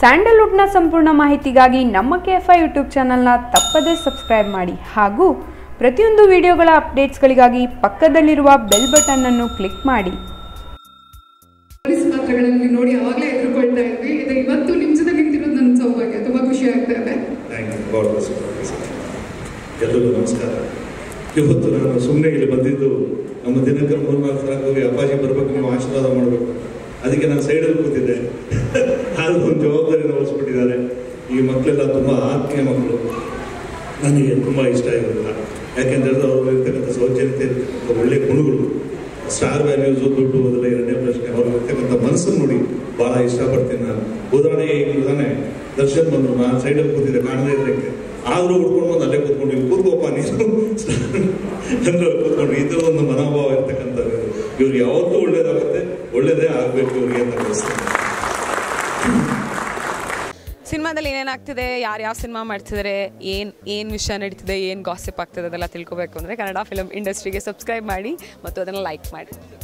ಸ್ಯಾಂಡಲ್ವುಡ್ನ ಸಂಪೂರ್ಣ ಮಾಹಿತಿಗಾಗಿ ನಮ್ಮ ಕೆ ಎಫ್ ಐ ಯೂಟ್ಯೂಬ್ ಚಾನಲ್ನ ತಪ್ಪದೇ ಸಬ್ಸ್ಕ್ರೈಬ್ ಮಾಡಿ ಹಾಗೂ ಪ್ರತಿಯೊಂದು ವಿಡಿಯೋಗಳ ಅಪ್ಡೇಟ್ಸ್ಗಳಿಗಾಗಿ ಪಕ್ಕದಲ್ಲಿರುವ ಬೆಲ್ ಬಟನ್ ಅನ್ನು ಕ್ಲಿಕ್ ಮಾಡಿ ಪೊಲೀಸ್ ಪಾತ್ರಗಳಲ್ಲಿ ನೋಡಿ ಆವಾಗಲೇ ಎದುರುಕೊಳ್ತಾ ಇದ್ವಿ ಇದು ಇವತ್ತು ನಿಮ್ ಜೊತೆ ನಿಂತಿರೋದು ನನ್ನ ಸೌಭಾಗ್ಯ ತುಂಬಾ ಖುಷಿ ಆಗ್ತಾ ಇದೆ thank you god bless you. ಎಲ್ಲರಿಗೂ ನಮಸ್ಕಾರ ಇವತ್ತು ನಾನು ಸುಮ್ಮನೆ ಇಲ್ಲಿ ಬಂದಿದ್ದು ನಮ್ಮ ದಿನಕರ್ ಮೂರ್ನಾಲ್ಕು ಸಲ ಹೋಗಿ ಅಪ್ಪಾಜಿ ಬರ್ಬೇಕು ನೀವು ಆಶೀರ್ವಾದ ಮಾಡಬೇಕು ಅದಕ್ಕೆ ನಾನು ಸೈಡಲ್ಲಿ ಕೂತಿದ್ದೆ ಆದ್ರೂ ಒಂದು ಜವಾಬ್ದಾರಿ ವಹಿಸ್ಬಿಟ್ಟಿದ್ದಾರೆ ಈ ಮಕ್ಕಳೆಲ್ಲ ತುಂಬ ಆತ್ಮೀಯ ಮಕ್ಕಳು ನನಗೆ ತುಂಬ ಇಷ್ಟ ಇರೋದಿಲ್ಲ ಯಾಕೆಂದ್ರೆ ಅವ್ರು ಇರ್ತಕ್ಕಂಥ ಸೌಜನ್ಯತೆ ಇರ್ತಕ್ಕಂಥ ಒಳ್ಳೆ ಗುಣಗಳು ಸ್ಟಾರ್ ವ್ಯಾಲ್ಯೂಸು ದುಡ್ಡು ಅದೆಲ್ಲ ಎರಡನೇ ಪ್ರಶ್ನೆ ಅವ್ರು ಇರ್ತಕ್ಕಂಥ ಮನಸ್ಸನ್ನು ನೋಡಿ ಭಾಳ ಇಷ್ಟಪಡ್ತೀನಿ ನಾನು ಉದಾಹರಣೆ ಈಗ ಉದಾಹರಣೆ ದರ್ಶನ್ ಬಂದರು ನಾನು ಸೈಡಲ್ಲಿ ಕೂತಿದ್ದೆ ಕಾಣದೇ ಇದ್ದಕ್ಕೆ ಆದರೂ ಹುಡ್ಕೊಂಡು ಬಂದು ಅಲ್ಲೇ ಕೂತ್ಕೊಂಡು ಇಲ್ಲಿ ಕೂತ್ಕೋಪ ನೀನು ಅಂದ್ರೆ ಕೂತ್ಕೊಂಡು ಇದು ಒಂದು ಮನೋಭಾವ ಇರ್ತಕ್ಕಂಥದ್ದು ಇವ್ರು ಯಾವತ್ತೂ ಒಳ್ಳೇದಾಗುತ್ತೆ ಒಳ್ಳೇದೇ ಆಗಬೇಕು ಇವ್ರಿಗೆ ಅಂತ ಬಯಸ್ತೀನಿ ಸಿನಿಮಾದಲ್ಲಿ ಏನೇನಾಗ್ತಿದೆ ಯಾರು ಯಾವ ಸಿನಿಮಾ ಮಾಡ್ತಿದ್ದಾರೆ ಏನು ಏನು ವಿಷಯ ನಡೀತಿದೆ ಏನು ಗಾಸಿಪ್ ಆಗ್ತಿದೆ ಅದೆಲ್ಲ ತಿಳ್ಕೊಬೇಕು ಅಂದರೆ ಕನ್ನಡ ಫಿಲಮ್ ಇಂಡಸ್ಟ್ರಿಗೆ ಸಬ್ಸ್ಕ್ರೈಬ್ ಮಾಡಿ ಮತ್ತು ಅದನ್ನು ಲೈಕ್ ಮಾಡಿ